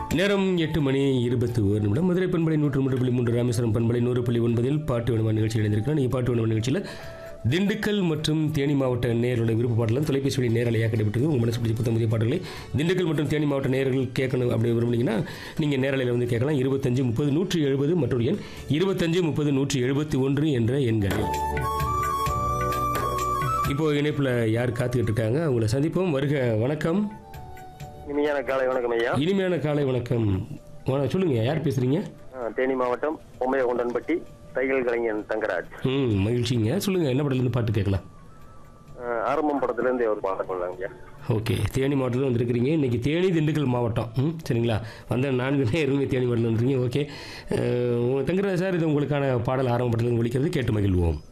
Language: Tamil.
நேரம் எட்டு மணி இருபத்தி ஒரு நிமிடம் மதுரை பண்பலை நூற்று மூன்று புள்ளி மூன்று ராமேஸ்வரம் பண்பலை நூறு புள்ளி ஒன்பதில் பாட்டு வேணுமா நிகழ்ச்சி இணைந்திருக்கிறோம் நீங்கள் பாட்டு வேணுமா நிகழ்ச்சியில் திண்டுக்கல் மற்றும் தேனி மாவட்ட நேயர்களுடைய விருப்ப பாடலாம் தொலைபேசி வழி நேரலையாக கிடைப்பட்டு உங்கள் மனசு பிடிச்ச புத்தம் புதிய பாடல்களை திண்டுக்கல் மற்றும் தேனி மாவட்ட நேயர்கள் கேட்கணும் அப்படி விரும்புனீங்கன்னா நீங்கள் நேரலையில் வந்து கேட்கலாம் இருபத்தஞ்சு முப்பது நூற்றி எழுபது மற்றொரு எண் இருபத்தஞ்சு முப்பது நூற்றி எழுபத்தி ஒன்று என்ற எண்களில் இப்போ இணைப்பில் யார் காத்துக்கிட்டு இருக்காங்க அவங்கள சந்திப்போம் வருக வணக்கம் இனிமையான காலை வணக்கம் ஐயா இனிமையான காலை வணக்கம் வணக்கம் சொல்லுங்க யார் பேசுறீங்க ஆ, தேனி மாவட்டம் பொம்மையகுண்டன்பட்டி தையல் கலைஞன் தங்கராஜ் ம் மகிழ்ச்சிங்க சொல்லுங்க என்ன படத்துலேருந்து பாட்டு கேட்கலாம் ஆ, ஆரம்பம் படத்துல இருந்து ஒரு பாடம் கொள்ளாங்க ஐயா ஓகே தேனி மாவட்டத்தில் வந்திருக்கிறீங்க இன்னைக்கு தேனி திண்டுக்கல் மாவட்டம் ம் சரிங்களா வந்த நான்கு நேரமே தேனி மாவட்டத்தில் வந்துருக்கீங்க ஓகே அஹ், உங்க தங்கராஜ் சார் இது உங்களுக்கான பாடல் ஆரம்ப படத்தில் ஒழிக்கிறது கேட்டு மகிழ்வோம்